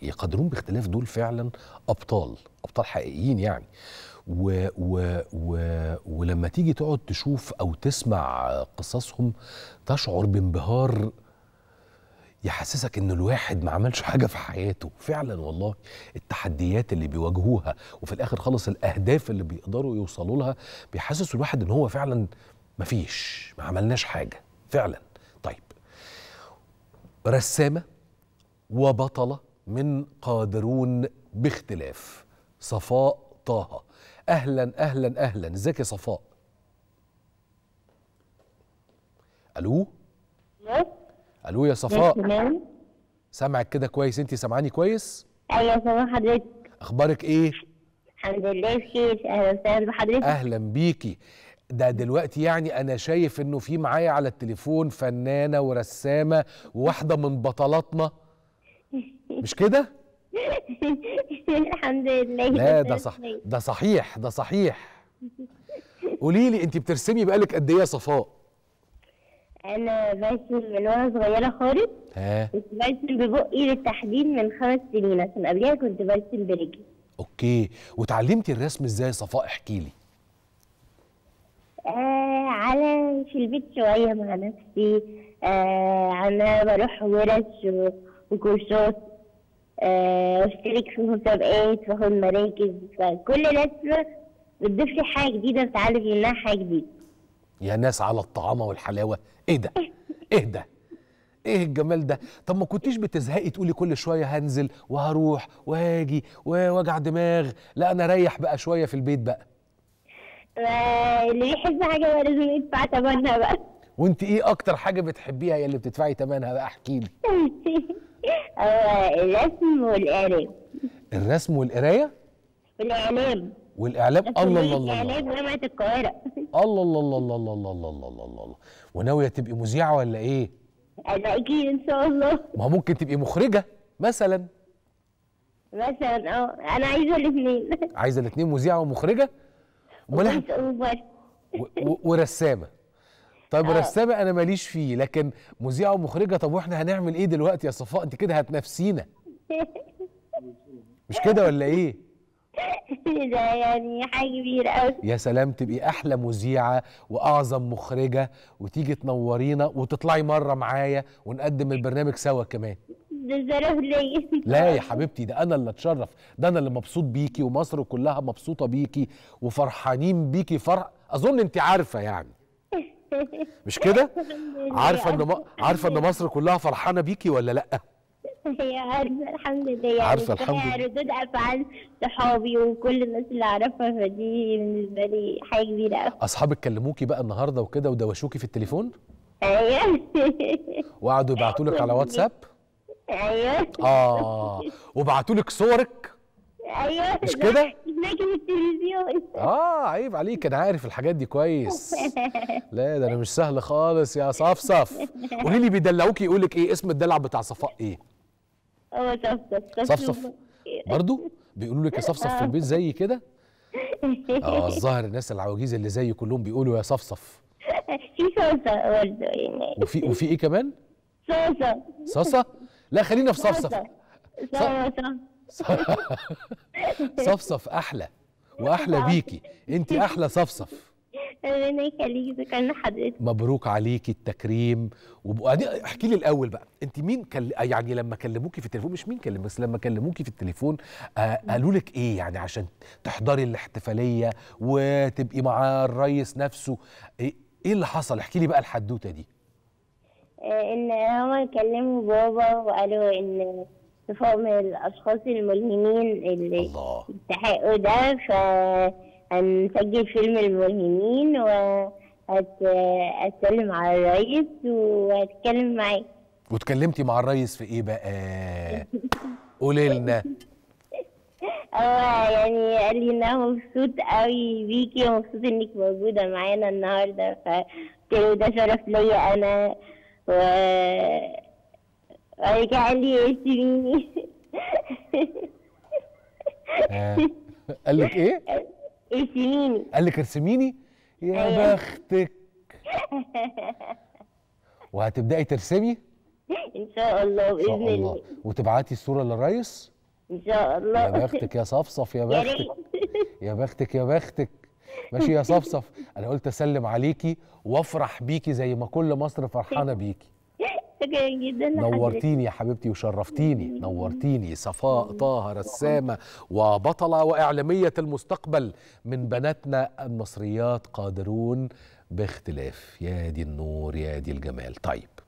يقدرون باختلاف دول فعلا ابطال ابطال حقيقيين يعني و و و ولما تيجي تقعد تشوف او تسمع قصصهم تشعر بانبهار يحسسك ان الواحد ما عملش حاجه في حياته فعلا والله التحديات اللي بيواجهوها وفي الاخر خالص الاهداف اللي بيقدروا يوصلوا لها بيحسسوا الواحد ان هو فعلا ما فيش ما عملناش حاجه فعلا طيب رسامه وبطله من قادرون باختلاف صفاء طه اهلا اهلا اهلا ازيك يا صفاء الو الو يا صفاء تمام سامعك كده كويس انت سامعاني كويس ايوه سامع حضرتك اخبارك ايه الحمد لله بخير اهلا وسهلا بحضرتك اهلا بيكي ده دلوقتي يعني انا شايف انه في معايا على التليفون فنانه ورسامه وواحده من بطلاتنا مش كده الحمد لله لا ده صح ده صحيح ده صحيح قولي لي انت بترسمي بقالك قد ايه يا صفاء انا برسم من وانا صغيره خالص ها كنت برسم ببقي بالتحديد من خمس سنين عشان قبلها كنت برسم برجلي اوكي وتعلمتي الرسم ازاي يا صفاء احكي لي آه على في البيت شويه مع نفسي آه انا بروح ورش و- وكورسات آه واشترك في مسابقات واخد مراكز فكل رسمه بتضيف لي حاجه جديده بتعلم منها حاجه جديده يا ناس على الطعامه والحلاوه ايه ده ايه ده ايه الجمال ده طب ما كنتيش بتزهقي تقولي كل شويه هنزل وهروح وهاجي ووجع دماغ لا انا اريح بقى شويه في البيت بقى اللي بيحب حاجه بقى لازم يدفع ثمنها بقى وانت ايه اكتر حاجه بتحبيها يا اللي بتدفعي ثمنها بقى احكي لي هو الرسم والاعلام الرسم والقرايه والاعلام والاعلام الله الله الله الله الاعلام جامعه القاهره الله الله الله الله الله الله الله الله الله الله وناويه تبقي مذيعه ولا ايه انا اكيد ان شاء الله ما هو ممكن تبقي مخرجه مثلا مثلا اه انا عايزه الاثنين عايزه الاثنين مذيعه ومخرجه امال إحنا- اوفر و- و- ورسامه طيب آه. رسامه انا ماليش فيه لكن مذيعه ومخرجه طب واحنا هنعمل ايه دلوقتي يا صفاء انت كده هتنافسينا مش كده ولا ايه ده يعني حاجه كبيره قوي يا سلام تبقي احلى مذيعه واعظم مخرجه وتيجي تنورينا وتطلعي مره معايا ونقدم البرنامج سوا كمان ده شرف ليا لا يا حبيبتي ده انا اللي اتشرف ده انا اللي مبسوط بيكي ومصر كلها مبسوطه بيكي وفرحانين بيكي فرح اظن انت عارفه يعني مش كده عارفه ان م... عارفه ان مصر كلها فرحانه بيكي ولا لا هي عارفه الحمد لله يعني عارفة الحمد فيها لله. ردود افعال صحابي وكل الناس اللي اعرفها فدي بالنسبه لي حاجه كبيره قوي اصحابك كلموكي بقى النهارده وكده ودوشوكي في التليفون ايوه وقعدوا يبعتوا لك على واتساب ايوه اه وبعتوا لك صورك ايوه مش كده؟ هناك في التلفزيون اه عيب عليك انا عارف الحاجات دي كويس لا ده انا مش سهل خالص يا صفصف قولي لي بيدلعوكي يقول لك ايه اسم الدلع بتاع صفاء ايه هو صفصف صفصف برضو بيقولوا لك يا صفصف في البيت زي كده اه الظاهر الناس العواجيز اللي زي كلهم بيقولوا يا صفصف في صوصه برضه يعني وفي وفي ايه كمان صوصه صاصه لا خلينا في صفصف صوصه صفصف احلى واحلى بيكي انت احلى صفصف ربنا يخليك ذكرنا حضرتك مبروك عليكي التكريم وبعدين احكي لي الاول بقى انت مين كل... يعني لما كلموكي في التليفون مش مين كلم بس لما كلموكي في التليفون آه قالوا لك ايه يعني عشان تحضري الاحتفاليه وتبقي مع الريس نفسه ايه, إيه اللي حصل احكي لي بقى الحدوته دي آه، ان هما كلموا بابا وقالوا ان صفاء من الاشخاص الملهمين اللي الله يستحقوا ده فهنسجل فيلم الملهمين وهتكلم على الرئيس وهتكلم معاه واتكلمتي مع الريس في ايه بقى قولي لنا هو يعني قال لي ان انا مبسوط قوي بيكي ومبسوط انك موجوده معانا النهارده فقلت له ده شرف ليا انا و بعد كده قال لي ارسميني آه. قال لك ايه ارسميني قال لك ارسميني يا أيوة. بختك وهتبداي ترسمي ان شاء الله ان شاء باذن الله الله وتبعتي الصوره للريس ان شاء الله يا بختك يا صفصف يا يا بختك ريت يا بختك يا بختك ماشي يا صفصف انا قلت اسلم عليكي وافرح بيكي زي ما كل مصر فرحانه بيكي شكرا جدا لحضرتك. نورتيني يا حبيبتي وشرفتيني نورتيني صفاء طه رسامة وبطلة وإعلامية المستقبل من بناتنا المصريات قادرون باختلاف يا دي النور يا دي الجمال طيب